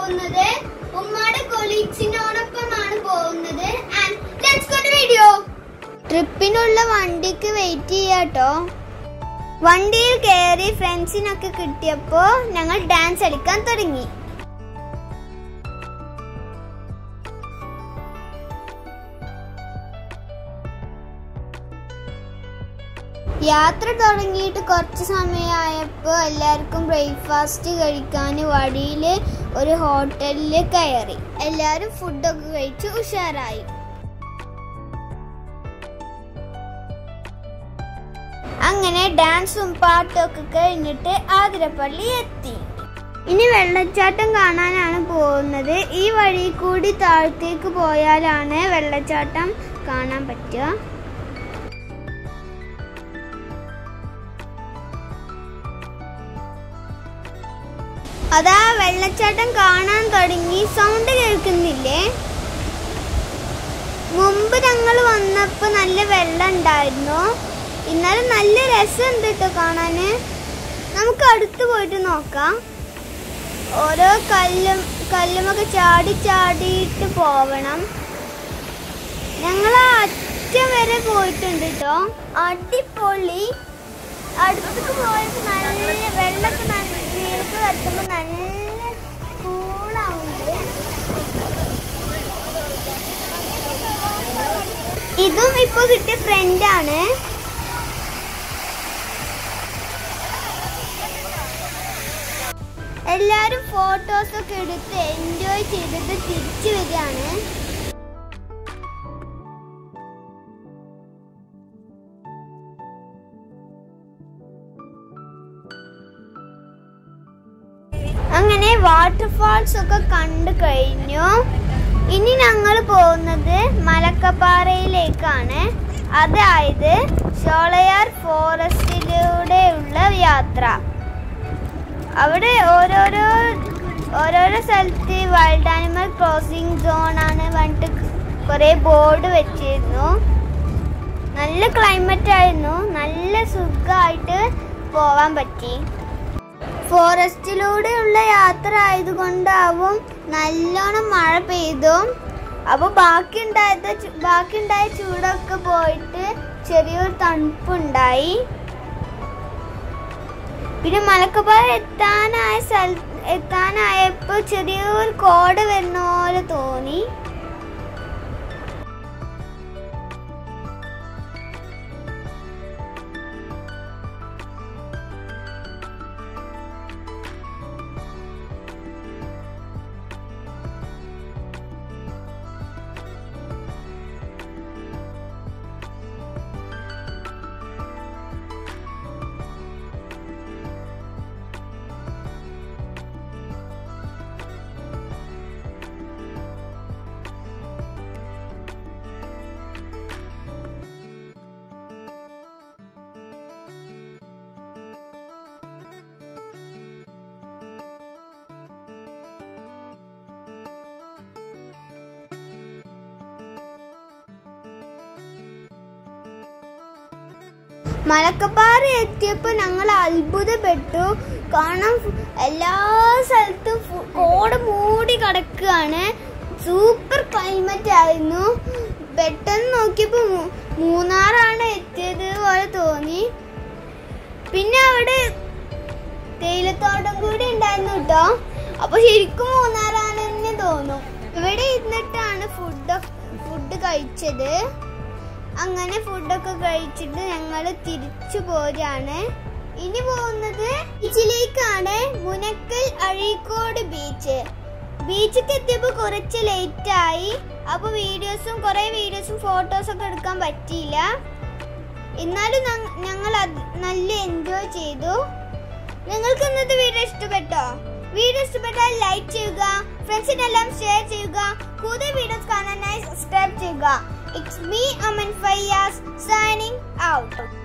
പോകുന്നത് ഉമ്മയുടെ കൊളീഗ്സിനോടൊപ്പമാണ് പോകുന്നത് and let's go to video ട്രിപ്പിനുള്ള വണ്ടിക്ക് വെയിറ്റ് ചെയ്യാട്ടോ വണ്ടിയിൽ കയറി ഫ്രണ്ട്സിനൊക്കെ കിട്ടിയപ്പോ ഞങ്ങൾ ഡാൻസ് കളിക്കാൻ തുടങ്ങി യാത്ര തുടങ്ങിയിട്ട് കുറച്ച് സമയമായപ്പോൾ എല്ലാവർക്കും ബ്രേക്ക്ഫാസ്റ്റ് കഴിക്കാൻ വഴിയിൽ ഒരു ഹോട്ടലിൽ കയറി എല്ലാവരും ഫുഡൊക്കെ കഴിച്ച് ഉഷാറായി അങ്ങനെ ഡാൻസും പാട്ടും ഒക്കെ കഴിഞ്ഞിട്ട് ആതിരപ്പള്ളി എത്തി ഇനി വെള്ളച്ചാട്ടം കാണാനാണ് പോകുന്നത് ഈ വഴി കൂടി താഴത്തേക്ക് പോയാലാണ് വെള്ളച്ചാട്ടം കാണാൻ പറ്റുക അതാ വെള്ളച്ചാട്ടം കാണാൻ തുടങ്ങി സൗണ്ട് കേൾക്കുന്നില്ലേ മുമ്പ് ഞങ്ങൾ വന്നപ്പോ നല്ല വെള്ളം ഉണ്ടായിരുന്നു ഇന്നാലും നല്ല രസമുണ്ട് കേട്ടോ കാണാന് നമുക്ക് അടുത്ത് പോയിട്ട് നോക്കാം ഓരോ കല്ലും കല്ലുമൊക്കെ ചാടി ചാടിയിട്ട് പോവണം ഞങ്ങൾ ആ അറ്റം വരെ പോയിട്ടുണ്ട് കേട്ടോ അടിപൊളി അടുത്തേക്ക് പോയപ്പോ നല്ല വെള്ളമൊക്കെ നല്ല നീർക്ക് തട്ടുമ്പോ നല്ല കൂളാവുന്നുണ്ട് ഇതും ഇപ്പൊ കിട്ടിയ ഫ്രണ്ടാണ് എല്ലാരും ഫോട്ടോസ് ഒക്കെ എടുത്ത് എൻജോയ് ചെയ്തിട്ട് തിരിച്ചു വരികയാണ് അങ്ങനെ വാട്ടർഫാൾസ് ഒക്കെ കണ്ടു കഴിഞ്ഞു ഇനി ഞങ്ങൾ പോകുന്നത് മലക്കപ്പാറയിലേക്കാണ് അതായത് ഷോളയാർ ഫോറസ്റ്റിലൂടെയുള്ള യാത്ര അവിടെ ഓരോരോ ഓരോരോ സ്ഥലത്ത് വൈൽഡ് ആനിമൽ ക്രോസിംഗ് സോൺ ആണ് പറഞ്ഞിട്ട് കുറേ ബോർഡ് വെച്ചിരുന്നു നല്ല ക്ലൈമറ്റ് ആയിരുന്നു നല്ല സുഖമായിട്ട് പോവാൻ പറ്റി ഫോറസ്റ്റിലൂടെയുള്ള യാത്ര ആയതുകൊണ്ടാവും നല്ലോണം മഴ പെയ്തു അപ്പൊ ബാക്കി ഉണ്ടായത് ബാക്കി ഉണ്ടായ ചൂടൊക്കെ പോയിട്ട് ചെറിയൊരു തണുപ്പുണ്ടായി പിന്നെ മലക്കപ്പാറ എത്താനായ സ്ഥല എത്താനായപ്പോ ചെറിയൊരു കോട വരുന്ന പോലെ തോന്നി മലക്കപ്പാറ എത്തിയപ്പോ ഞങ്ങൾ അത്ഭുതപ്പെട്ടു കാരണം എല്ലാ സ്ഥലത്തും ഫു- കോട മൂടി കിടക്കുകയാണ് സൂപ്പർ ക്ലൈമറ്റ് ആയിരുന്നു പെട്ടെന്ന് നോക്കിയപ്പോ മൂ- മൂന്നാറാണ് എത്തിയത് പോലെ തോന്നി പിന്നെ അവിടെ തേയിലത്തോട്ടം കൂടി ഉണ്ടായിരുന്നു കേട്ടോ അപ്പൊ ശരിക്കും മൂന്നാറാണെന്ന് തോന്നും ഇവിടെ ഇരുന്നിട്ടാണ് ഫുഡ് ഫുഡ് കഴിച്ചത് അങ്ങനെ ഫുഡൊക്കെ കഴിച്ചിട്ട് ഞങ്ങൾ തിരിച്ചു പോരാണ് ഇനി പോകുന്നത് ബീച്ചിലേക്കാണ് മുനക്കൽ അഴീക്കോട് ബീച്ച് ബീച്ചിൽ എത്തിയപ്പോൾ കുറച്ച് ലേറ്റ് ആയി അപ്പൊ വീഡിയോസും കുറെ വീഡിയോസും ഫോട്ടോസും ഒക്കെ എടുക്കാൻ പറ്റിയില്ല എന്നാലും ഞങ്ങ- ഞങ്ങൾ അത് നല്ല എൻജോയ് ചെയ്തു നിങ്ങൾക്ക് ഇന്നത്തെ വീഡിയോ ഇഷ്ടപ്പെട്ടോ വീഡിയോ ഇഷ്ടപ്പെട്ടാൽ ലൈക്ക് ചെയ്യുക ഫ്രണ്ട്സിനെല്ലാം ഷെയർ ചെയ്യുക കൂടുതൽ വീഡിയോസ് കാണാനായി സബ്സ്ക്രൈബ് ചെയ്യുക it's me Aman Fayyaz signing out